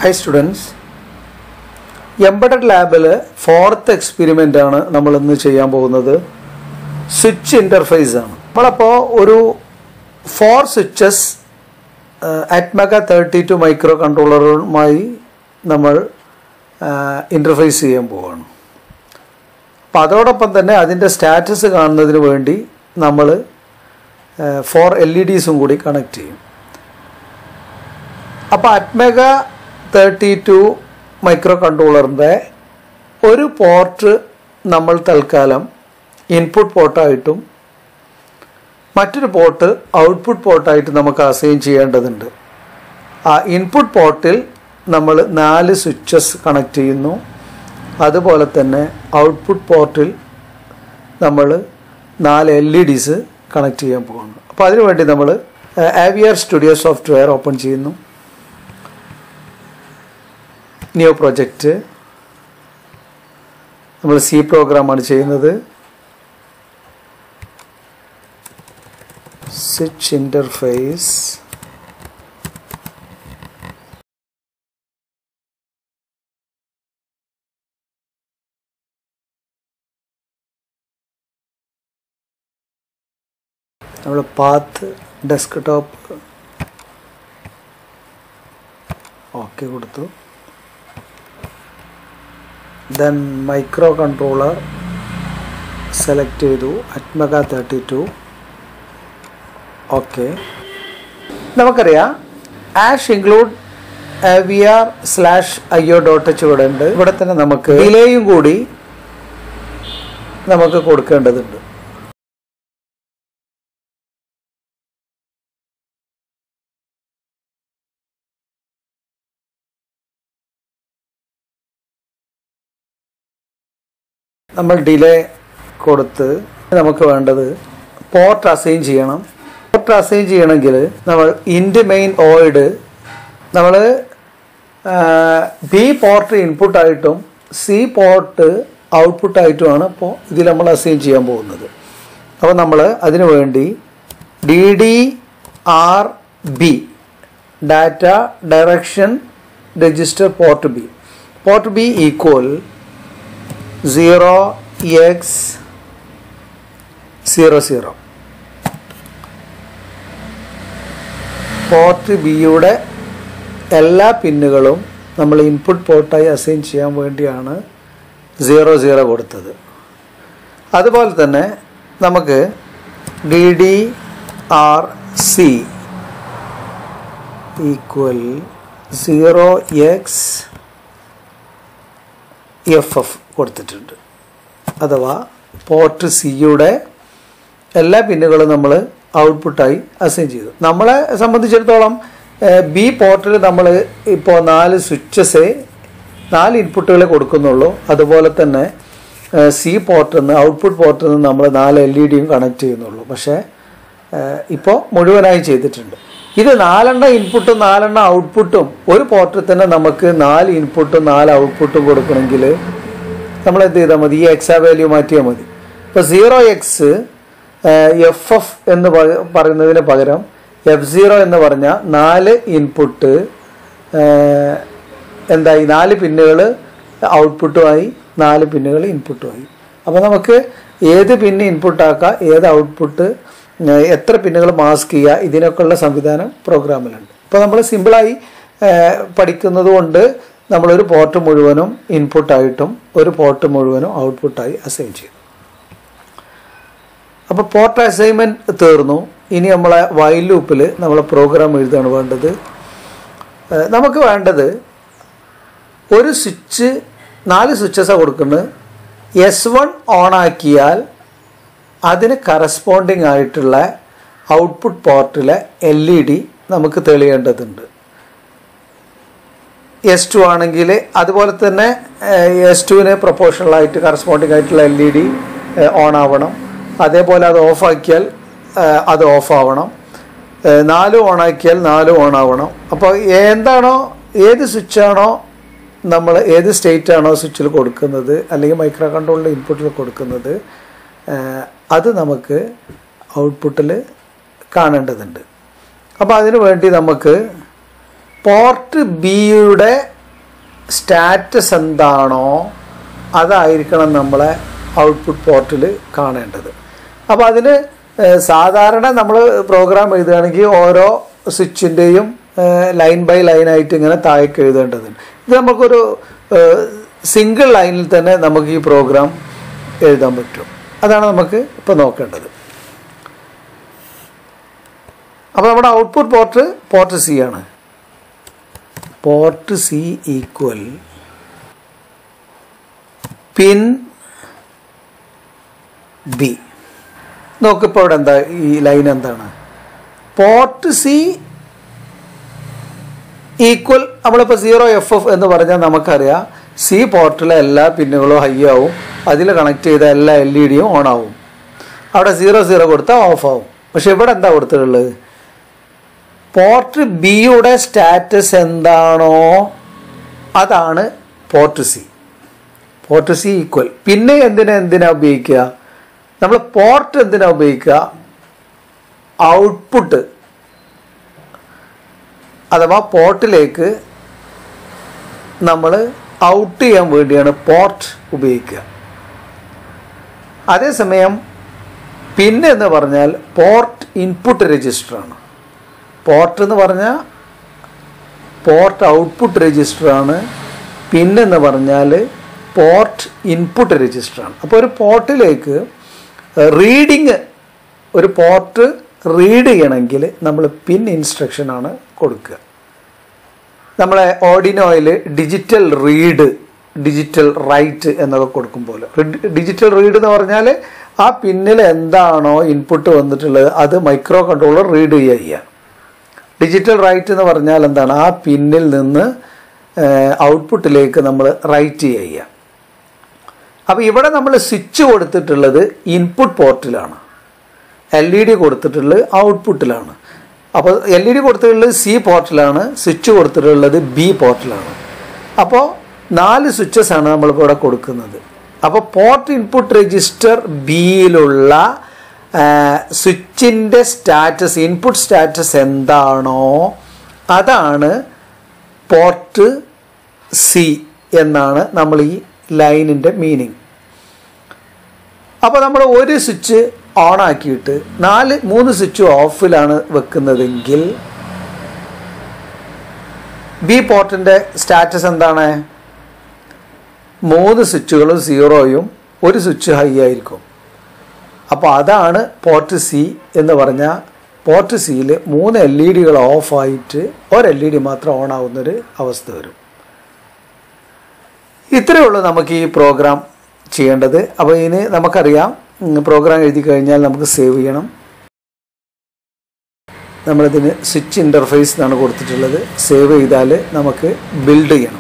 high students embedded ലാബിൽ fourth experiment ആണ് നമ്മൾ ഇന്ന് ചെയ്യാൻ പോകുന്നത് സ്വിച്ച് ഇൻ്റർഫേസ് ആണ് നമ്മളപ്പോൾ ഒരു four switches atmega thirty two micro കൺട്രോളറുമായി നമ്മൾ ഇൻ്റർഫേസ് ചെയ്യാൻ പോവുകയാണ് അപ്പം അതോടൊപ്പം തന്നെ അതിൻ്റെ സ്റ്റാറ്റസ് കാണുന്നതിന് വേണ്ടി നമ്മൾ ഫോർ എൽ ഇ ഡിസും കൂടി കണക്ട് ചെയ്യും അപ്പോൾ അറ്റ്മേഗ തേർട്ടി ടു മൈക്രോ കൺട്രോളറിൻ്റെ ഒരു പോർട്ട് നമ്മൾ തൽക്കാലം ഇൻപുട്ട് പോർട്ടായിട്ടും മറ്റൊരു പോർട്ട് ഔട്ട്പുട്ട് പോർട്ടായിട്ട് നമുക്ക് അസൈൻ ചെയ്യേണ്ടതുണ്ട് ആ ഇൻപുട്ട് പോർട്ടിൽ നമ്മൾ നാല് സ്വിച്ചസ് കണക്ട് ചെയ്യുന്നു അതുപോലെ തന്നെ ഔട്ട്പുട്ട് പോർട്ടിൽ നമ്മൾ നാല് എൽ ഇ ഡിസ് കണക്ട് ചെയ്യാൻ പോകുന്നു അപ്പോൾ അതിനുവേണ്ടി നമ്മൾ ആവിയർ സ്റ്റുഡിയോ സോഫ്റ്റ്വെയർ ഓപ്പൺ ചെയ്യുന്നു ന്യൂ പ്രൊജക്റ്റ് നമ്മൾ സി പ്രോഗ്രാമാണ് ചെയ്യുന്നത് സ്വിച്ച് ഇൻ്റർഫേസ് നമ്മൾ പാത്ത് ഡെസ്ക്ടോപ്പ് ഓക്കെ കൊടുത്തു ദെൻ മൈക്രോ കൺട്രോളർ സെലക്ട് ചെയ്തു അറ്റ്മക തേർട്ടി ടു ഓക്കെ നമുക്കറിയാം hash include V R slash I O dot H ഇവിടെ ഉണ്ട് ഇവിടെ തന്നെ നമുക്ക് ഡിലേയും കൂടി നമുക്ക് കൊടുക്കേണ്ടതുണ്ട് നമ്മൾ ഡിലേ കൊടുത്ത് നമുക്ക് വേണ്ടത് പോർട്ട് അസൈൻ ചെയ്യണം പോർട്ട് അസൈൻ ചെയ്യണമെങ്കിൽ നമ്മൾ ഇൻഡ് മെയിൻ ഓയിഡ് നമ്മൾ ബി പോർട്ട് ഇൻപുട്ടായിട്ടും സി പോർട്ട് ഔട്ട്പുട്ടായിട്ടുമാണ് ഇപ്പോൾ ഇതിൽ നമ്മൾ അസൈൻ ചെയ്യാൻ പോകുന്നത് അപ്പോൾ നമ്മൾ അതിനു വേണ്ടി D D R B data direction register port B port B equal zero X zero zero port ബിയുടെ എല്ലാ പിന്നുകളും നമ്മൾ ഇൻപുട്ട് പോർട്ടായി അസൈൻ ചെയ്യാൻ വേണ്ടിയാണ് സീറോ സീറോ കൊടുത്തത് അതുപോലെ തന്നെ നമുക്ക് D D R C equal zero X F F കൊടുത്തിട്ടുണ്ട് അഥവാ പോർട്ട് സിയുടെ എല്ലാ പിന്നുകളും നമ്മൾ ഔട്ട്പുട്ടായി അസൈൻ ചെയ്തു നമ്മളെ സംബന്ധിച്ചിടത്തോളം ബി പോർട്ടിൽ നമ്മൾ ഇപ്പോൾ നാല് സ്വിച്ചസേ നാല് ഇൻപുട്ടുകളെ കൊടുക്കുന്നുള്ളൂ അതുപോലെ തന്നെ സി പോർട്ടിൽ നിന്ന് ഔട്ട്പുട്ട് പോർട്ടിൽ നിന്ന് നമ്മൾ നാല് എൽ ഇ ഡിയും കണക്ട് ചെയ്യുന്നുള്ളൂ പക്ഷേ ഇപ്പോൾ മുഴുവനായി ചെയ്തിട്ടുണ്ട് ഇത് നാലെണ്ണം ഇൻപുട്ടും നാലെണ്ണം ഔട്ട്പുട്ടും ഒരു പോർട്ടിൽ തന്നെ നമുക്ക് നാല് ഇൻപുട്ടും നാല് ഔട്ട്പുട്ടും കൊടുക്കണമെങ്കിൽ നമ്മൾ എന്ത് ചെയ്താൽ മതി ഈ എക്സാ വാല്യൂ മാറ്റിയാൽ മതി ഇപ്പോൾ സീറോ എക്സ് എഫ് എഫ് എന്ന് പറയുന്നതിന് പകരം എഫ് സീറോ എന്ന് പറഞ്ഞാൽ നാല് ഇൻപുട്ട് എന്തായി നാല് പിന്നുകൾ ഔട്ട്പുട്ടുമായി നാല് പിന്നുകൾ ഇൻപുട്ടുമായി അപ്പോൾ നമുക്ക് ഏത് പിന്ന് ഇൻപുട്ടാക്കാം ഏത് ഔട്ട്പുട്ട് എത്ര പിന്നുകൾ മാസ്ക് ചെയ്യുക ഇതിനൊക്കെയുള്ള സംവിധാനം പ്രോഗ്രാമിലുണ്ട് ഇപ്പോൾ നമ്മൾ സിമ്പിളായി പഠിക്കുന്നത് കൊണ്ട് നമ്മളൊരു പോർട്ട് മുഴുവനും ഇൻപുട്ടായിട്ടും ഒരു പോർട്ട് മുഴുവനും ഔട്ട്പുട്ടായി അസൈൻ ചെയ്തു അപ്പോൾ പോർട്ട് അസൈൻമെൻറ്റ് തീർന്നു ഇനി നമ്മളെ വൈൽ ലൂപ്പിൽ നമ്മളെ പ്രോഗ്രാം എഴുതാണ് വേണ്ടത് നമുക്ക് വേണ്ടത് ഒരു സ്വിച്ച് നാല് സ്വിച്ചസാണ് കൊടുക്കുന്നത് എസ് വൺ ഓണാക്കിയാൽ അതിന് കറസ്പോണ്ടിങ് ആയിട്ടുള്ള ഔട്ട്പുട്ട് പോർട്ടിലെ എൽ ഇ ഡി നമുക്ക് തെളിയേണ്ടതുണ്ട് എസ് ടു ആണെങ്കിൽ അതുപോലെ തന്നെ എസ് ടുവിന് പ്രൊപ്പോഷണലായിട്ട് കറസ്പോണ്ടിങ് ആയിട്ടുള്ള എൽ ഇ ഡി ഓൺ ആവണം അതേപോലെ അത് ഓഫാക്കിയാൽ അത് ഓഫ് ആവണം നാലും ഓണാക്കിയാൽ നാലും ഓൺ ആവണം അപ്പോൾ എന്താണോ ഏത് സ്വിച്ചാണോ നമ്മൾ ഏത് സ്റ്റേറ്റ് ആണോ സ്വിച്ചിൽ കൊടുക്കുന്നത് അല്ലെങ്കിൽ മൈക്രോ കൺട്രോളിൻ്റെ ഇൻപുട്ടിൽ കൊടുക്കുന്നത് അത് നമുക്ക് ഔട്ട്പുട്ടിൽ കാണേണ്ടതുണ്ട് അപ്പോൾ അതിനു വേണ്ടി നമുക്ക് പോർട്ട് ബിയുടെ സ്റ്റാറ്റസ് എന്താണോ അതായിരിക്കണം നമ്മളെ ഔട്ട്പുട്ട് പോർട്ടിൽ കാണേണ്ടത് അപ്പോൾ അതിന് ഏഹ്, സാധാരണ നമ്മൾ പ്രോഗ്രാം എഴുതുകയാണെങ്കിൽ ഓരോ സ്വിച്ചിൻ്റെയും ലൈൻ ബൈ ലൈൻ ആയിട്ട് ഇങ്ങനെ താഴേക്ക് എഴുതേണ്ടതുണ്ട് ഇത് നമുക്കൊരു സിംഗിൾ ലൈനിൽ തന്നെ നമുക്ക് ഈ പ്രോഗ്രാം എഴുതാൻ പറ്റും അതാണ് നമുക്ക് ഇപ്പോൾ നോക്കേണ്ടത് അപ്പോൾ നമ്മുടെ ഔട്ട്പുട്ട് പോർട്ട് പോർട്ട് സി ആണ് port C equal pin B നോക്കിപ്പോൾ ഇവിടെ എന്താ ഈ ലൈൻ എന്താണ് പോർട്ട് സി ഈക്വൽ നമ്മളിപ്പോൾ സീറോ എഫ് എഫ് എന്ന് പറഞ്ഞാൽ നമുക്കറിയാം സി പോർട്ടിലെ എല്ലാ പിന്നുകളും ഹൈ ആവും അതിൽ കണക്ട് ചെയ്ത എല്ലാ എൽ ഇ ഡിയും ഓൺ ആവും അവിടെ സീറോ സീറോ കൊടുത്താൽ ഓഫ് ആവും പക്ഷെ ഇവിടെ എന്താ കൊടുത്തിട്ടുള്ളത് പോർട്ട് ബിയുടെ സ്റ്റാറ്റസ് എന്താണോ അതാണ് port C port C equal പിന്നെ എന്തിനാ എന്തിനാ ഉപയോഗിക്കുക നമ്മൾ പോർട്ട് എന്തിനാ ഉപയോഗിക്കുക ഔട്ട്പുട്ട് അഥവാ പോർട്ടിലേക്ക് നമ്മൾ ഔട്ട് ചെയ്യാൻ വേണ്ടിയാണ് പോർട്ട് ഉപയോഗിക്കുക അതേസമയം പിൻ എന്ന് പറഞ്ഞാൽ പോർട്ട് ഇൻപുട്ട് രജിസ്റ്ററാണ് പോർട്ട് എന്ന് പറഞ്ഞാൽ പോർട്ട് ഔട്ട്പുട്ട് രജിസ്റ്ററാണ് പിൻ എന്ന് പറഞ്ഞാൽ പോർട്ട് ഇൻപുട്ട് രജിസ്റ്ററാണ് അപ്പോൾ ഒരു പോർട്ടിലേക്ക് റീഡിങ് ഒരു പോർട്ട് റീഡ് ചെയ്യണമെങ്കിൽ നമ്മൾ പിൻ ഇൻസ്ട്രക്ഷനാണ് കൊടുക്കുക നമ്മളെ ഓർഡിനോയിൽ ഡിജിറ്റൽ റീഡ് ഡിജിറ്റൽ റൈറ്റ് എന്നൊക്കെ കൊടുക്കും പോലെ ഡിജിറ്റൽ റീഡ് എന്ന് പറഞ്ഞാൽ ആ പിന്നിൽ എന്താണോ ഇൻപുട്ട് വന്നിട്ടുള്ളത് അത് മൈക്രോ കൺട്രോളർ റീഡ് ചെയ്യുക ഡിജിറ്റൽ റൈറ്റ് എന്ന് പറഞ്ഞാൽ എന്താണ് ആ പിന്നിൽ നിന്ന് ഔട്ട്പുട്ടിലേക്ക് നമ്മൾ റൈറ്റ് ചെയ്യുക അപ്പോൾ ഇവിടെ നമ്മൾ സ്വിച്ച് കൊടുത്തിട്ടുള്ളത് ഇൻപുട്ട് പോർട്ടിലാണ് എൽ ഇ ഡി കൊടുത്തിട്ടുള്ളത് ഔട്ട്പുട്ടിലാണ് അപ്പോൾ എൽ ഇ ഡി കൊടുത്തിട്ടുള്ളത് സി പോർട്ടിലാണ് സ്വിച്ച് കൊടുത്തിട്ടുള്ളത് ബി പോർട്ടിലാണ് അപ്പോൾ നാല് സ്വിച്ചസ് ആണ് നമ്മളിപ്പോൾ ഇവിടെ കൊടുക്കുന്നത് അപ്പോൾ പോർട്ട് ഇൻപുട്ട് രജിസ്റ്റർ ബിയിലുള്ള സ്വിച്ചിൻ്റെ സ്റ്റാറ്റസ് ഇൻപുട്ട് സ്റ്റാറ്റസ് എന്താണോ അതാണ് പോർട്ട് സി എന്നാണ് നമ്മൾ ഈ ലൈനിൻ്റെ മീനിങ് അപ്പോൾ നമ്മൾ ഒരു സ്വിച്ച് ഓൺ ആക്കിയിട്ട് നാല് മൂന്ന് സ്വിച്ച് ഓഫിലാണ് വെക്കുന്നതെങ്കിൽ ബി പോർട്ടിൻ്റെ സ്റ്റാറ്റസ് എന്താണ് മൂന്ന് സ്വിച്ചുകളും സീറോയും ഒരു സ്വിച്ച് ഹൈ ആയിരിക്കും അപ്പോൾ അതാണ് പോർട്ട് സി എന്ന് പറഞ്ഞാൽ പോർട്ട് സിയിൽ മൂന്ന് എൽ ഇ ഡികൾ ഓഫായിട്ട് ഒരു എൽ ഇ ഡി മാത്രം ഓൺ ആവുന്നൊരു അവസ്ഥ വരും ഇത്രയേ ഉള്ളൂ നമുക്ക് ഈ പ്രോഗ്രാം ചെയ്യേണ്ടത് അപ്പോൾ ഇനി നമുക്കറിയാം പ്രോഗ്രാം എഴുതി കഴിഞ്ഞാൽ നമുക്ക് സേവ് ചെയ്യണം നമ്മളിതിന് സ്വിച്ച് ഇൻ്റർഫേസ് എന്നാണ് കൊടുത്തിട്ടുള്ളത് സേവ് ചെയ്താൽ നമുക്ക് ബിൽഡ് ചെയ്യണം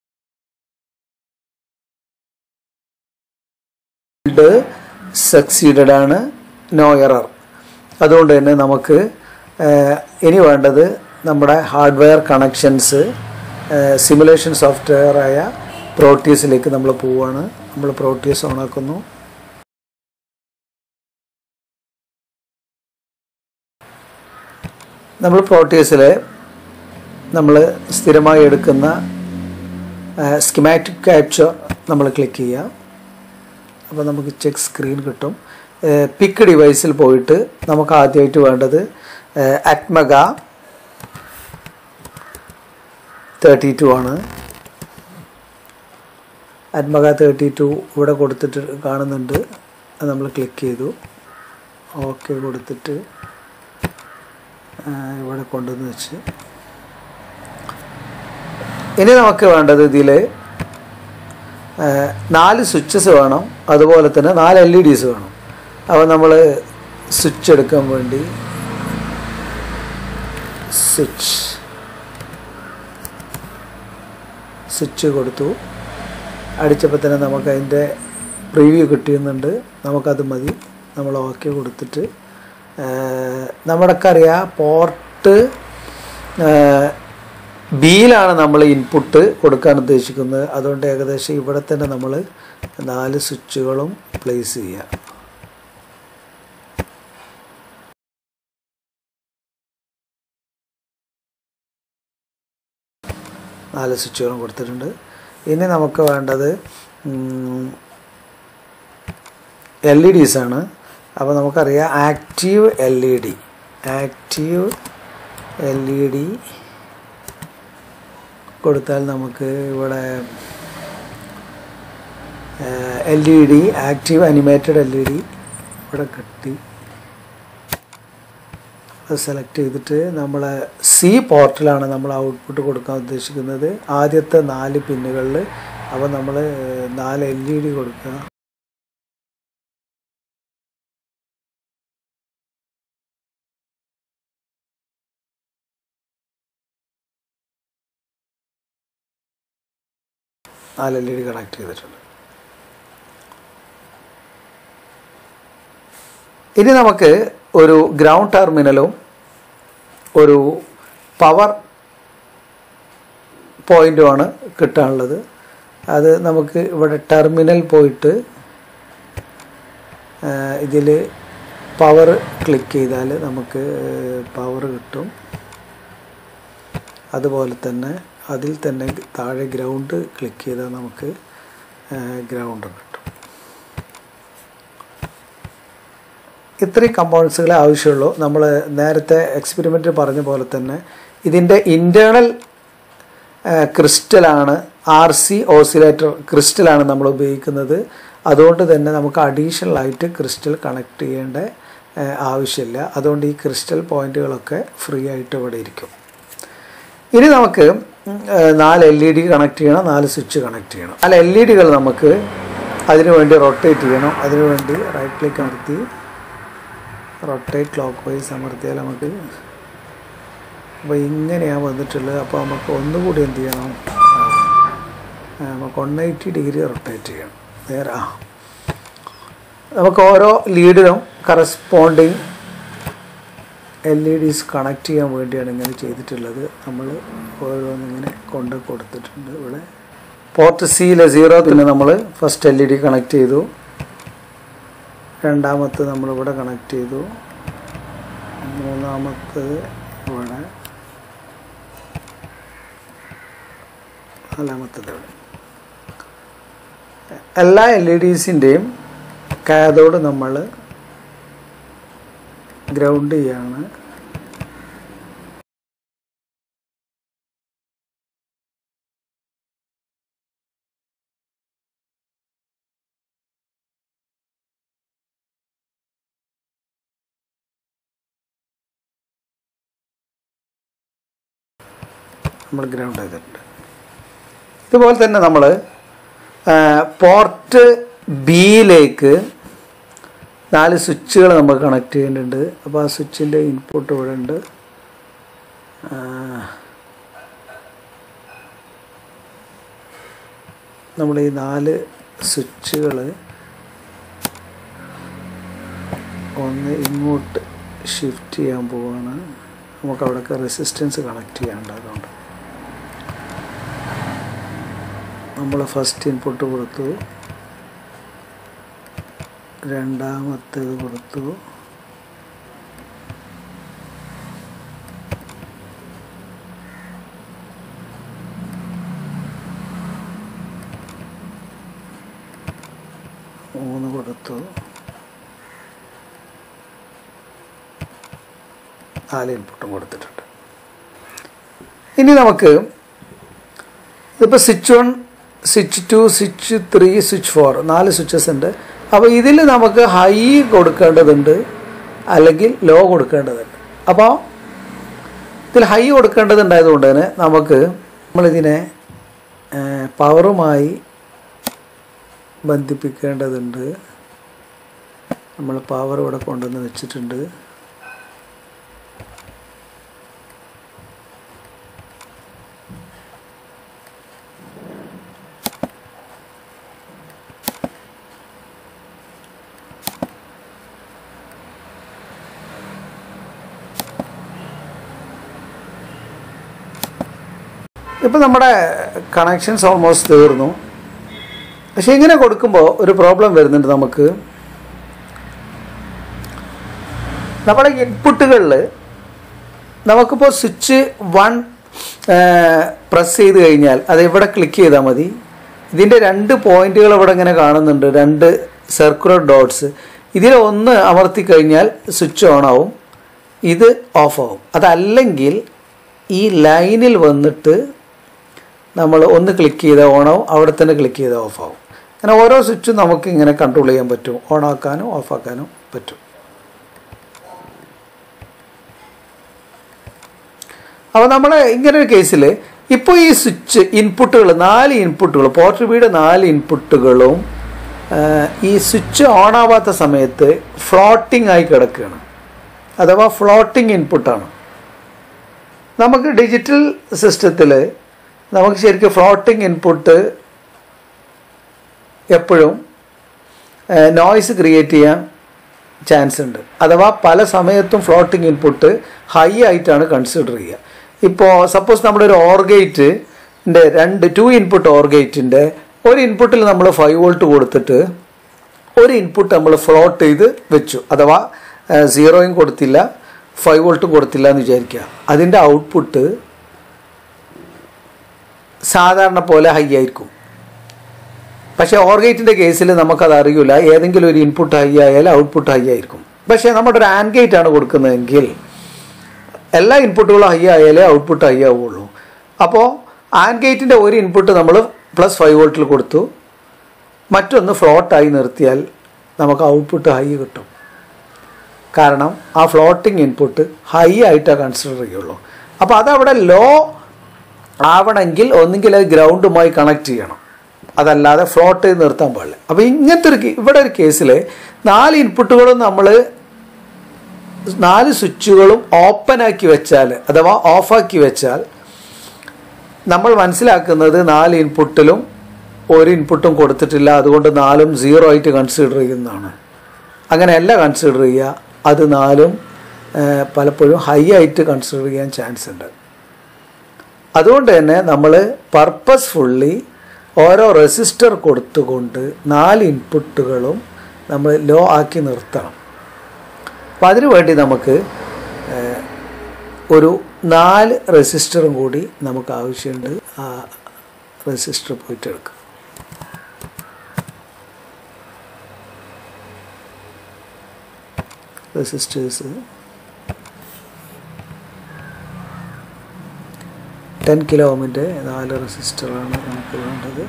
ബിൽഡ് സക്സീഡഡ് ആണ് നോ എറർ അതുകൊണ്ട് തന്നെ നമുക്ക് ഇനി വേണ്ടത് നമ്മുടെ ഹാർഡ്വെയർ കണക്ഷൻസ് സിമുലേഷൻ സോഫ്റ്റ്വെയർ ആയ പ്രോട്ടീസിലേക്ക് നമ്മൾ പോവുകയാണ് നമ്മൾ പ്രോട്ടീസ് ഓണാക്കുന്നു നമ്മൾ പ്രോട്ടീസിൽ നമ്മൾ സ്ഥിരമായി എടുക്കുന്ന സ്കിമാറ്റിക് ക്യാപ്ചർ നമ്മൾ ക്ലിക്ക് ചെയ്യുക അപ്പോൾ നമുക്ക് ചെക്ക് സ്ക്രീൻ കിട്ടും പിക്ക് ഡിവൈസിൽ പോയിട്ട് നമുക്ക് ആദ്യമായിട്ട് വേണ്ടത് അറ്റ്മഗ തേർട്ടി ടു ആണ് അറ്റ്മഗ തേർട്ടി ടു ഇവിടെ കൊടുത്തിട്ട് കാണുന്നുണ്ട് അത് നമ്മൾ ക്ലിക്ക് ചെയ്തു ഓക്കെ കൊടുത്തിട്ട് ഇവിടെ കൊണ്ടുവന്ന് വെച്ച് ഇനി നമുക്ക് വേണ്ടത് ഇതിൽ നാല് സ്വിച്ചസ് വേണം അതുപോലെ തന്നെ നാല് എൽ ഇ ഡിസ് വേണം അപ്പോൾ നമ്മൾ സ്വിച്ച് എടുക്കാൻ വേണ്ടി സ്വിച്ച് സ്വിച്ച് കൊടുത്തു അടിച്ചപ്പോൾ തന്നെ നമുക്ക് അതിൻ്റെ പ്രീവ്യൂ കിട്ടിയുന്നുണ്ട് നമുക്കത് മതി നമ്മൾ ഓക്കെ കൊടുത്തിട്ട് നമ്മുടെയൊക്കെ അറിയാം പോർട്ട് ബിയിലാണ് നമ്മൾ ഇൻപുട്ട് കൊടുക്കാൻ ഉദ്ദേശിക്കുന്നത് അതുകൊണ്ട് ഏകദേശം ഇവിടെ തന്നെ നമ്മൾ നാല് സ്വിച്ചുകളും പ്ലേസ് ചെയ്യുക നാല് സ്വിച്ചുകളും കൊടുത്തിട്ടുണ്ട് ഇനി നമുക്ക് വേണ്ടത് എൽ ഇ ഡീസ് ആണ് അപ്പോൾ നമുക്കറിയാം active L E D active L E D കൊടുത്താൽ നമുക്ക് ഇവിടെ L E D active animated L E D ഇവിടെ കിട്ടി അത് സെലക്ട് ചെയ്തിട്ട് നമ്മൾ സി പോർട്ടിലാണ് നമ്മൾ ഔട്ട്പുട്ട് കൊടുക്കാൻ ഉദ്ദേശിക്കുന്നത് ആദ്യത്തെ നാല് പിന്നുകളിൽ അപ്പോൾ നമ്മൾ നാല് എൽ ഇ ഡി കൊടുക്കുക നാല് എൽ ഇ ഡി കണക്ട് ചെയ്തിട്ടുണ്ട് ഇനി നമുക്ക് ഒരു ഗ്രൗണ്ട് ടെർമിനലും ഒരു പവർ പോയിൻറ്റുമാണ് കിട്ടാനുള്ളത് അത് നമുക്ക് ഇവിടെ ടെർമിനൽ പോയിട്ട് ഇതിൽ പവർ ക്ലിക്ക് ചെയ്താൽ നമുക്ക് പവർ കിട്ടും അതുപോലെ തന്നെ അതിൽ തന്നെ താഴെ ഗ്രൗണ്ട് ക്ലിക്ക് ചെയ്താൽ നമുക്ക് ഗ്രൗണ്ട് കിട്ടും ഇത്രയും കമ്പോണൻസുകളെ ആവശ്യമുള്ളൂ നമ്മൾ നേരത്തെ എക്സ്പെരിമെൻറ്റ് പറഞ്ഞ പോലെ തന്നെ ഇതിൻ്റെ ഇൻറ്റേർണൽ ക്രിസ്റ്റലാണ് ആർ സി ഓസിലേറ്റർ ക്രിസ്റ്റലാണ് നമ്മൾ ഉപയോഗിക്കുന്നത് അതുകൊണ്ട് തന്നെ നമുക്ക് അഡീഷണൽ ആയിട്ട് ക്രിസ്റ്റൽ കണക്ട് ചെയ്യേണ്ട ആവശ്യമില്ല അതുകൊണ്ട് ഈ ക്രിസ്റ്റൽ പോയിന്റുകളൊക്കെ ഫ്രീ ആയിട്ട് ഇവിടെ ഇരിക്കും ഇനി നമുക്ക് നാല് എൽ ഇ ഡി കണക്ട് ചെയ്യണം നാല് സ്വിച്ച് കണക്ട് ചെയ്യണം നാല് എൽ ഇ ഡികൾ നമുക്ക് അതിനു വേണ്ടി റൊട്ടേറ്റ് ചെയ്യണം അതിനു വേണ്ടി റൈറ്റ് ക്ലിക്ക് അമർത്തി റൊട്ടേറ്റ് ക്ലോക്ക് വൈസ് അമർത്തിയാൽ നമുക്ക് അപ്പോൾ ഇങ്ങനെയാണ് വന്നിട്ടുള്ളത് അപ്പോൾ നമുക്ക് ഒന്നുകൂടി എന്ത് ചെയ്യണം നമുക്ക് വൺ എയ്റ്റി ഡിഗ്രി റൊട്ടേറ്റ് ചെയ്യണം നേരെ ആ നമുക്ക് ഓരോ ലീഡിനും corresponding L E Ds connect ചെയ്യാൻ വേണ്ടിയാണ് ഇങ്ങനെ ചെയ്തിട്ടുള്ളത് നമ്മൾ ഓരോന്നിങ്ങനെ കൊണ്ട് കൊടുത്തിട്ടുണ്ട് ഇവിടെ പോർട്ട് സിയിലെ സീറോ പിന്നെ നമ്മൾ first L E D connect ചെയ്തു രണ്ടാമത്തെ നമ്മളിവിടെ കണക്ട് ചെയ്തു മൂന്നാമത്തത് ഇവിടെ നാലാമത്തത് ഇവിടെ എല്ലാ എൽ ഇ ഡിസിൻ്റെയും കാതോട് നമ്മൾ ഗ്രൗണ്ട് ചെയ്യാണ് നമ്മൾ ഗ്രൗണ്ട് ചെയ്തിട്ടുണ്ട് ഇതുപോലെ തന്നെ നമ്മൾ പോർട്ട് ബിയിലേക്ക് നാല് സ്വിച്ചുകൾ നമ്മൾ കണക്ട് ചെയ്യേണ്ടതുണ്ട് അപ്പോൾ ആ സ്വിച്ചിൻ്റെ ഇൻപുട്ട് ഇവിടെ ഉണ്ട് നമ്മൾ ഈ നാല് സ്വിച്ചുകൾ ഒന്ന് ഇങ്ങോട്ട് ഷിഫ്റ്റ് ചെയ്യാൻ പോവുകയാണ് നമുക്ക് അവിടെയൊക്കെ റെസിസ്റ്റൻസ് കണക്ട് ചെയ്യാനുണ്ട് അതുകൊണ്ട് നമ്മൾ ഫസ്റ്റ് ഇൻപുട്ട് കൊടുത്തു രണ്ടാമത്തേത് കൊടുത്തു മൂന്ന് കൊടുത്തു നാല് ഇൻപുട്ടും കൊടുത്തിട്ടുണ്ട് ഇനി നമുക്ക് ഇതിപ്പോൾ switch one switch two switch three switch four നാല് സ്വിച്ചസ് ഉണ്ട് അപ്പോൾ ഇതിൽ നമുക്ക് ഹൈ കൊടുക്കേണ്ടതുണ്ട് അല്ലെങ്കിൽ ലോ കൊടുക്കേണ്ടതുണ്ട് അപ്പോൾ ഇതിൽ ഹൈ കൊടുക്കേണ്ടതുണ്ടായതുകൊണ്ട് തന്നെ നമുക്ക് നമ്മളിതിനെ പവറുമായി ബന്ധിപ്പിക്കേണ്ടതുണ്ട് നമ്മൾ പവർ ഇവിടെ കൊണ്ടുവന്ന് വെച്ചിട്ടുണ്ട് ഇപ്പം നമ്മുടെ കണക്ഷൻസ് ഓൾമോസ്റ്റ് തീർന്നു പക്ഷെ ഇങ്ങനെ കൊടുക്കുമ്പോൾ ഒരു പ്രോബ്ലം വരുന്നുണ്ട് നമുക്ക് നമ്മുടെ ഇൻപുട്ടുകളിൽ നമുക്കിപ്പോൾ സ്വിച്ച് വൺ പ്രസ് ചെയ്ത് കഴിഞ്ഞാൽ അത് ഇവിടെ ക്ലിക്ക് ചെയ്താൽ മതി ഇതിൻ്റെ രണ്ട് പോയിന്റുകൾ ഇവിടെ ഇങ്ങനെ കാണുന്നുണ്ട് രണ്ട് സർക്കുലർ ഡോട്ട്സ് ഇതിൽ ഒന്ന് അമർത്തി കഴിഞ്ഞാൽ സ്വിച്ച് ഓൺ ആവും ഇത് ഓഫ് ആവും അതല്ലെങ്കിൽ ഈ ലൈനിൽ വന്നിട്ട് നമ്മൾ ഒന്ന് ക്ലിക്ക് ചെയ്താൽ ഓണാവും അവിടെ തന്നെ ക്ലിക്ക് ചെയ്താൽ ഓഫ് ആവും അങ്ങനെ ഓരോ സ്വിച്ചും നമുക്ക് ഇങ്ങനെ കൺട്രോൾ ചെയ്യാൻ പറ്റും ഓൺ ആക്കാനും ഓഫ് ആക്കാനും പറ്റും അപ്പോൾ നമ്മൾ ഇങ്ങനെ ഒരു കേസിൽ ഇപ്പോൾ ഈ സ്വിച്ച് ഇൻപുട്ടുകൾ നാല് ഇൻപുട്ടുകൾ പോർട്ട് ബിയുടെ നാല് ഇൻപുട്ടുകളും ഈ സ്വിച്ച് ഓൺ ആവാത്ത സമയത്ത് ഫ്ലോട്ടിംഗ് ആയി കിടക്കുകയാണ് അഥവാ ഫ്ലോട്ടിംഗ് ഇൻപുട്ടാണ് നമുക്ക് ഡിജിറ്റൽ സിസ്റ്റത്തിൽ നമുക്ക് ശരിക്കും ഫ്ലോട്ടിംഗ് ഇൻപുട്ട് എപ്പോഴും നോയ്സ് ക്രിയേറ്റ് ചെയ്യാൻ ചാൻസ് ഉണ്ട് അഥവാ പല സമയത്തും ഫ്ലോട്ടിംഗ് ഇൻപുട്ട് ഹൈ ആയിട്ടാണ് കൺസിഡർ ചെയ്യുക ഇപ്പോൾ സപ്പോസ് നമ്മുടെ ഒരു ഓർഗേറ്റിൻ്റെ രണ്ട് ടു ഇൻപുട്ട് ഓർഗേറ്റിൻ്റെ ഒരു ഇൻപുട്ടിൽ നമ്മൾ ഫൈവ് വോൾട്ട് കൊടുത്തിട്ട് ഒരു ഇൻപുട്ട് നമ്മൾ ഫ്ലോട്ട് ചെയ്ത് വെച്ചു അഥവാ സീറോയും കൊടുത്തില്ല ഫൈവ് വോൾട്ടും കൊടുത്തില്ല എന്ന് വിചാരിക്കുക അതിൻ്റെ ഔട്ട്പുട്ട് സാധാരണ പോലെ ഹൈ ആയിരിക്കും പക്ഷേ ഓർഗേറ്റിൻ്റെ കേസിൽ നമുക്കത് അറിയില്ല ഏതെങ്കിലും ഒരു ഇൻപുട്ട് ഹൈ ആയാൽ ഔട്ട്പുട്ട് ഹൈ ആയിരിക്കും പക്ഷേ നമ്മുടെ ഒരു ആൻഡ് ഗേറ്റ് ആണ് കൊടുക്കുന്നതെങ്കിൽ എല്ലാ ഇൻപുട്ടുകളും ഹൈ ആയാലേ ഔട്ട്പുട്ട് ഹൈ ആവുള്ളൂ അപ്പോൾ ആൻഡ് ഗേറ്റിൻ്റെ ഒരു ഇൻപുട്ട് നമ്മൾ പ്ലസ് ഫൈവ് വോൾട്ടിൽ കൊടുത്തു മറ്റൊന്ന് ഫ്ലോട്ടായി നിർത്തിയാൽ നമുക്ക് ഔട്ട്പുട്ട് ഹൈ കിട്ടും കാരണം ആ ഫ്ലോട്ടിംഗ് ഇൻപുട്ട് ഹൈ ആയിട്ടാണ് കൺസിഡർ ചെയ്യുള്ളൂ അപ്പോൾ അതവിടെ ലോ ആവണമെങ്കിൽ ഒന്നുകിൽ അത് ഗ്രൗണ്ടുമായി കണക്ട് ചെയ്യണം അതല്ലാതെ ഫ്ലോട്ട് ചെയ്ത് നിർത്താൻ പാടില്ല അപ്പോൾ ഇങ്ങനത്തെ ഒരു ഇവിടെ ഒരു കേസിൽ നാല് ഇൻപുട്ടുകളും നമ്മൾ നാല് സ്വിച്ചുകളും ഓപ്പൺ ആക്കി വെച്ചാൽ അഥവാ ഓഫാക്കി വെച്ചാൽ നമ്മൾ മനസ്സിലാക്കുന്നത് നാല് ഇൻപുട്ടിലും ഒരു ഇൻപുട്ടും കൊടുത്തിട്ടില്ല അതുകൊണ്ട് നാലും സീറോ ആയിട്ട് കൺസിഡർ ചെയ്യുന്നതാണ് അങ്ങനെയല്ല കൺസിഡർ ചെയ്യുക അത് നാലും പലപ്പോഴും ഹൈ ആയിട്ട് കൺസിഡർ ചെയ്യാൻ ചാൻസ് ഉണ്ട് അതുകൊണ്ട് തന്നെ നമ്മൾ പർപ്പസ്ഫുള്ളി ഓരോ റെസിസ്റ്റർ കൊടുത്തുകൊണ്ട് നാല് ഇൻപുട്ടുകളും നമ്മൾ ലോ ആക്കി നിർത്തണം അപ്പം അതിനു വേണ്ടി നമുക്ക് ഒരു നാല് റെസിസ്റ്ററും കൂടി നമുക്ക് ആവശ്യമുണ്ട് ആ റെസിസ്റ്റർ പോയിട്ട് എടുക്കാം റെസിസ്റ്റേഴ്സ് ടെൻ കിലോ ഓമിൻ്റെ നാല് റെസിസ്റ്ററാണ് നമുക്ക് വേണ്ടത്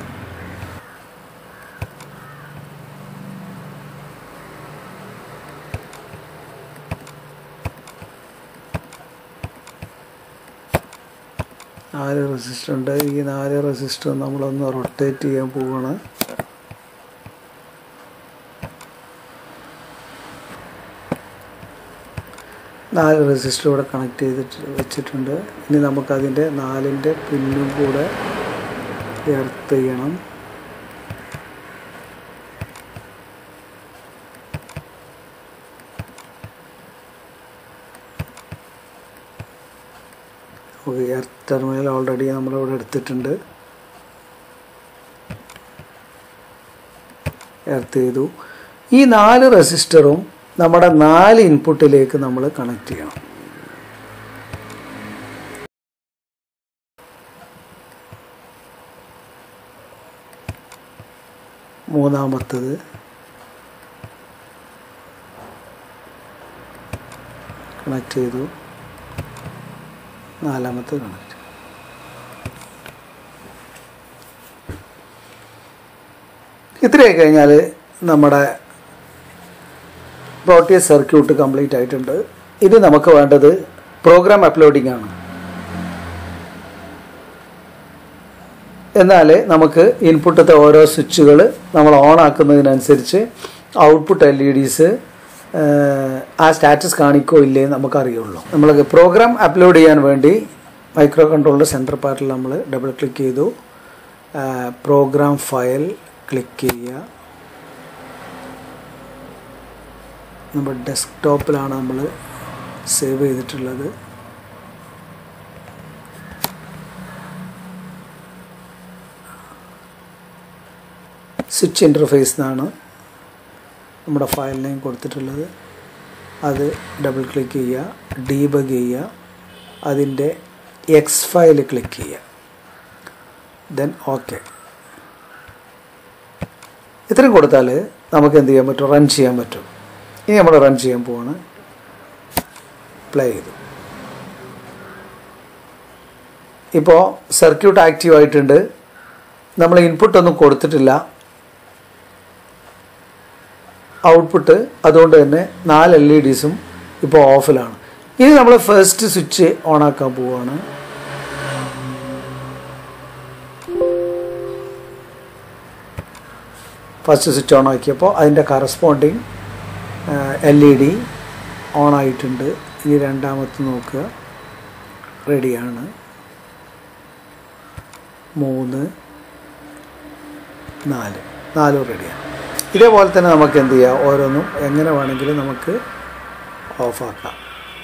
നാല് റെസിസ്റ്റർ ഉണ്ട് ഈ നാല് റെസിസ്റ്റർ നമ്മളൊന്ന് റൊട്ടേറ്റ് ചെയ്യാൻ പോവുകയാണ് നാല് റെസിസ്റ്റർ ഇവിടെ കണക്ട് ചെയ്തിട്ട് വെച്ചിട്ടുണ്ട് ഇനി നമുക്കതിൻ്റെ നാലിൻ്റെ പിന്നും കൂടെ എർത്ത് ചെയ്യണം ഓക്കെ എർത്ത് ടെർമിനൽ ഓൾറെഡി നമ്മളിവിടെ എടുത്തിട്ടുണ്ട് എർത്ത് ചെയ്തു ഈ നാല് റെസിസ്റ്ററും നമ്മുടെ നാല് ഇൻപുട്ടിലേക്ക് നമ്മൾ കണക്ട് ചെയ്യണം മൂന്നാമത്തത് കണക്ട് ചെയ്തു നാലാമത്തെ കണക്ട് ഇത്രയായി കഴിഞ്ഞാൽ നമ്മുടെ പ്രോട്ടിയസ് സർക്യൂട്ട് കംപ്ലീറ്റ് ആയിട്ടുണ്ട് ഇനി നമുക്ക് വേണ്ടത് പ്രോഗ്രാം അപ്ലോഡിംഗ് ആണ് എന്നാൽ നമുക്ക് ഇൻപുട്ടത്തെ ഓരോ സ്വിച്ചുകൾ നമ്മൾ ഓൺ ആക്കുന്നതിനനുസരിച്ച് ഔട്ട്പുട്ട് എൽ ഇ ഡിസ് ആ സ്റ്റാറ്റസ് കാണിക്കോ ഇല്ലേ നമുക്കറിയുള്ളൂ നമ്മൾ പ്രോഗ്രാം അപ്ലോഡ് ചെയ്യാൻ വേണ്ടി മൈക്രോ കൺട്രോളിൻ്റെ സെൻറ്റർ പാർട്ടിൽ നമ്മൾ ഡബിൾ ക്ലിക്ക് ചെയ്തു പ്രോഗ്രാം ഫയൽ ക്ലിക്ക് ചെയ്യുക നമ്മുടെ ഡെസ്ക്ടോപ്പിലാണ് നമ്മൾ സേവ് ചെയ്തിട്ടുള്ളത് സ്വിച്ച് ഇൻ്റർഫേസ് എന്നാണ് നമ്മുടെ ഫയൽ നെയിം കൊടുത്തിട്ടുള്ളത് അത് ഡബിൾ ക്ലിക്ക് ചെയ്യുക ഡീബഗ് ചെയ്യുക അതിൻ്റെ എക്സ് ഫയൽ ക്ലിക്ക് ചെയ്യുക ദെൻ ഓക്കെ ഇത്രയും കൊടുത്താൽ നമുക്ക് എന്ത് ചെയ്യാൻ പറ്റും റൺ ചെയ്യാൻ പറ്റും ഇനി നമ്മൾ റൺ ചെയ്യാൻ പോവാണ് പ്ലേ ചെയ്തു ഇപ്പോൾ സർക്യൂട്ട് ആക്റ്റീവ് ആയിട്ടുണ്ട് നമ്മൾ ഇൻപുട്ട് ഒന്നും കൊടുത്തിട്ടില്ല ഔട്ട്പുട്ട് അതുകൊണ്ട് തന്നെ നാല് എൽ ഇ ഡിസും ഇപ്പോൾ ഓഫിലാണ് ഇനി നമ്മൾ ഫസ്റ്റ് സ്വിച്ച് ഓൺ ആക്കാൻ പോവുകയാണ് ഫസ്റ്റ് സ്വിച്ച് ഓൺ ആക്കിയപ്പോൾ അതിൻ്റെ corresponding L E D on ആയിട്ടുണ്ട് ഇനി രണ്ടാമത്തെ നോക്കുക റെഡിയാണ് മൂന്ന് നാല് നാലും റെഡിയാണ് ഇതേപോലെ തന്നെ നമുക്ക് എന്ത് ചെയ്യാം ഓരോന്നും എങ്ങനെ വേണമെങ്കിലും നമുക്ക് ഓഫാക്കാം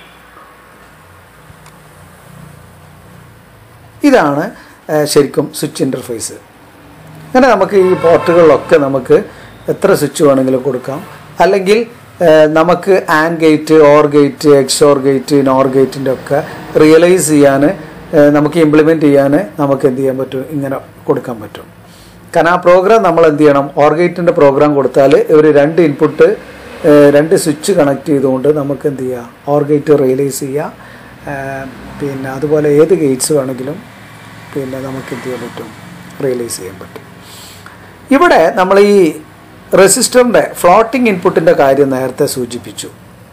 ഇതാണ് ഏഹ്, ശരിക്കും സ്വിച്ച് ഇൻ്റർഫേസ് അങ്ങനെ നമുക്ക് ഈ പോർട്ടുകളിലൊക്കെ നമുക്ക് എത്ര സ്വിച്ച് വേണമെങ്കിലും കൊടുക്കാം അല്ലെങ്കിൽ ഏഹ്, നമുക്ക് AND gate OR gate X OR gate NOR ഗേറ്റിൻ്റെ ഒക്കെ റിയലൈസ് ചെയ്യാൻ ഏഹ്, നമുക്ക് ഇംപ്ലിമെൻറ്റ് ചെയ്യാൻ നമുക്ക് എന്ത് ചെയ്യാൻ പറ്റും ഇങ്ങനെ കൊടുക്കാൻ പറ്റും കാരണം ആ പ്രോഗ്രാം നമ്മൾ എന്ത് ചെയ്യണം ഓർ ഗേറ്റിൻ്റെ പ്രോഗ്രാം കൊടുത്താൽ ഒരു രണ്ട് ഇൻപുട്ട് രണ്ട് സ്വിച്ച് കണക്ട് ചെയ്തുകൊണ്ട് നമുക്ക് എന്ത് ചെയ്യാം ഓർ ഗേറ്റ് റിയലൈസ് ചെയ്യാം ഏഹ്, പിന്നെ അതുപോലെ ഏത് ഗേറ്റ്സ് വേണമെങ്കിലും പിന്നെ നമുക്ക് എന്ത് ചെയ്യാൻ പറ്റും റിയലൈസ് ചെയ്യാൻ പറ്റും ഇവിടെ നമ്മൾ ഈ റെസിസ്റ്ററിൻ്റെ ഫ്ലോട്ടിംഗ് ഇൻപുട്ടിൻ്റെ കാര്യം നേരത്തെ സൂചിപ്പിച്ചു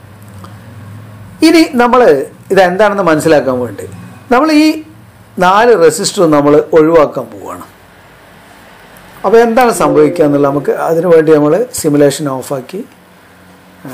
ഇനി നമ്മൾ ഇതെന്താണെന്ന് മനസ്സിലാക്കാൻ വേണ്ടി നമ്മൾ ഈ നാല് റെസിസ്റ്ററും നമ്മൾ ഒഴിവാക്കാൻ പോവുകയാണ് അപ്പോൾ എന്താണ് സംഭവിക്കുക എന്നുള്ളത് നമുക്ക് അതിനു വേണ്ടി നമ്മൾ സിമുലേഷൻ ഓഫാക്കി ആ,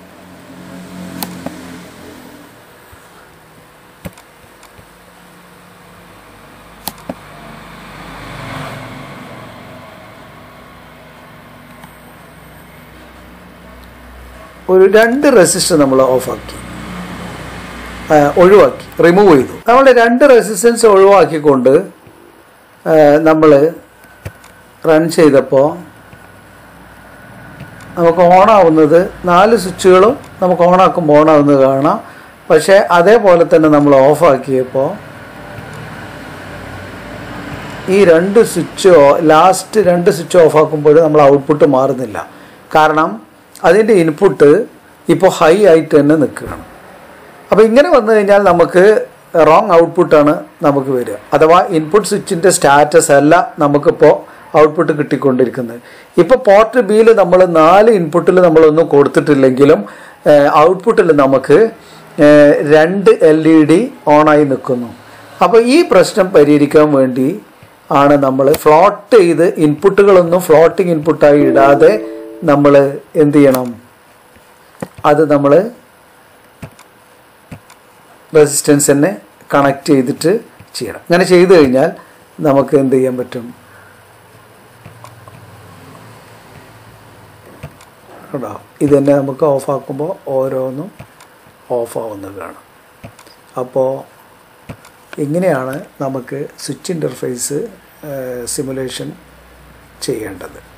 ഒരു രണ്ട് റെസിസ്റ്റർ നമ്മൾ ഓഫാക്കി ആ, ഒഴിവാക്കി റിമൂവ് ചെയ്തു നമ്മൾ രണ്ട് റെസിസ്റ്റൻസ് ഒഴിവാക്കിക്കൊണ്ട് നമ്മൾ റൺ ചെയ്തപ്പോൾ നമുക്ക് ഓണാവുന്നത് നാല് സ്വിച്ചുകളും നമുക്ക് ഓണാക്കുമ്പോൾ ഓണാവുന്നത് കാണാം പക്ഷേ അതേപോലെ തന്നെ നമ്മൾ ഓഫാക്കിയപ്പോൾ ഈ രണ്ട് സ്വിച്ച് ലാസ്റ്റ് രണ്ട് സ്വിച്ച് ഓഫ് ആക്കുമ്പോൾ നമ്മൾ ഔട്ട്പുട്ട് മാറുന്നില്ല കാരണം അതിൻ്റെ ഇൻപുട്ട് ഇപ്പോൾ ഹൈ ആയിട്ട് തന്നെ നിൽക്കുകയാണ് അപ്പോൾ ഇങ്ങനെ വന്നു കഴിഞ്ഞാൽ നമുക്ക് റോങ് ഔട്ട്പുട്ടാണ് നമുക്ക് വരിക അഥവാ ഇൻപുട്ട് സ്വിച്ചിൻ്റെ സ്റ്റാറ്റസ് അല്ല നമുക്കിപ്പോൾ ഔട്ട്പുട്ട് കിട്ടിക്കൊണ്ടിരിക്കുന്നത് ഇപ്പോൾ പോർട്ട് ബിയിൽ നമ്മൾ നാല് ഇൻപുട്ടിൽ നമ്മളൊന്നും കൊടുത്തിട്ടില്ലെങ്കിലും ഔട്ട്പുട്ടിൽ നമുക്ക് ഏഹ്, രണ്ട് എൽ ഇ ഡി ഓണായി നിൽക്കുന്നു അപ്പോൾ ഈ പ്രശ്നം പരിഹരിക്കാൻ വേണ്ടി ആണ് നമ്മൾ ഫ്ലോട്ട് ചെയ്ത് ഇൻപുട്ടുകളൊന്നും ഫ്ലോട്ടിംഗ് ഇൻപുട്ടായി ഇടാതെ നമ്മൾ എന്ത് ചെയ്യണം അത് നമ്മൾ റെസിസ്റ്റൻസ് തന്നെ കണക്ട് ചെയ്തിട്ട് ചെയ്യണം അങ്ങനെ ചെയ്തു കഴിഞ്ഞാൽ നമുക്ക് എന്ത് ചെയ്യാൻ പറ്റും കേട്ടോ ഇത് തന്നെ നമുക്ക് ഓഫാക്കുമ്പോൾ ഓരോന്നും ഓഫാവുന്നത് കാണാം അപ്പോൾ ഇങ്ങനെയാണ് നമുക്ക് സ്വിച്ച് ഇൻ്റർഫേസ് സിമുലേഷൻ ചെയ്യേണ്ടത്